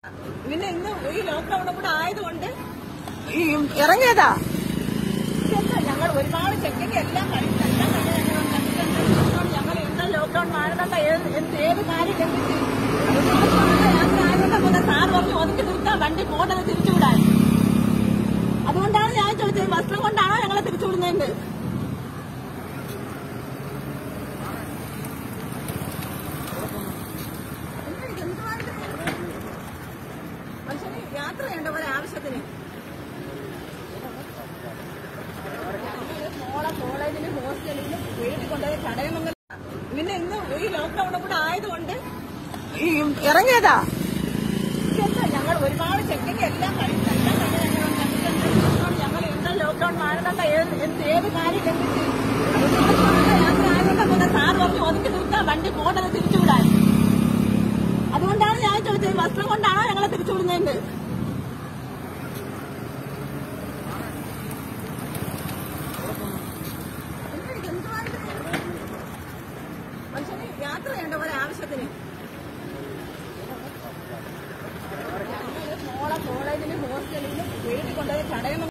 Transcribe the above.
പിന്നെ ഇന്ന് ഈ ലോക്ക്ഡൌണും കൂടെ ആയതുകൊണ്ട് ഈ ഇറങ്ങിയതാ ഇതെന്താ ഞങ്ങൾ ഒരുപാട് ചെക്കിങ് എല്ലാം കഴിഞ്ഞു എല്ലാം കഴിഞ്ഞ് ഞങ്ങൾ കണ്ടിട്ടുണ്ട്. ഞങ്ങൾ എന്താ ലോക്ക്ഡൌൺ മാനദണ്ഡം ഏത് എന്ത് ഏത് കാര്യം ലംഘിച്ച് യാത്ര ആയതുകൊണ്ട് സാർ പറഞ്ഞു ഒതുക്കി നിർത്താൻ വണ്ടി പോകേണ്ടത് തിരിച്ചുവിടാൻ അതുകൊണ്ടാണ് ഞാൻ ചോദിച്ചത് വസ്ത്രം കൊണ്ടാണോ ഞങ്ങളെ തിരിച്ചുവിടുന്നതെന്ന് മനുഷ്യന് യാത്ര ചെയ്യേണ്ട പോലെ ആവശ്യത്തിന് മോളെ കോളേജില് ഹോസ്റ്റലില് വീട്ടിൽ കൊണ്ടുപോയി ചടയമംഗലം പിന്നെ ഇന്ന് ഈ ലോക്ക്ഡൌണും കൂടെ ആയതുകൊണ്ട് ഈ ഇറങ്ങിയതാ ഇതെന്താ ഞങ്ങൾ ഒരുപാട് ചെക്കിങ് എല്ലാം കഴിഞ്ഞു എല്ലാം കഴിഞ്ഞ് ഞങ്ങൾ കണ്ടിട്ടുണ്ട്. ഞങ്ങൾ എന്താ ലോക്ക്ഡൌൺ മാനദണ്ഡം ഏത് എന്ത് ഏത് കാര്യം ലംഘിച്ച് യാത്ര ആയതുകൊണ്ട് സാർ പറഞ്ഞു ഒതുക്കി നിർത്താൻ വണ്ടി പോകേണ്ടത് തിരിച്ചുവിടാൻ അതുകൊണ്ടാണ് ഞാൻ ചോദിച്ചത് വസ്ത്രം കൊണ്ടാണോ ഞങ്ങളെ തിരിച്ചുവിടുന്നതെന്ന് മനുഷ്യന് യാത്ര ചെയ്യേണ്ട പോലെ ആവശ്യത്തിന് മോളെ കോളേജില് ഹോസ്റ്റലില് വീട്ടിൽ കൊണ്ടുപോയി ചടയമംഗലം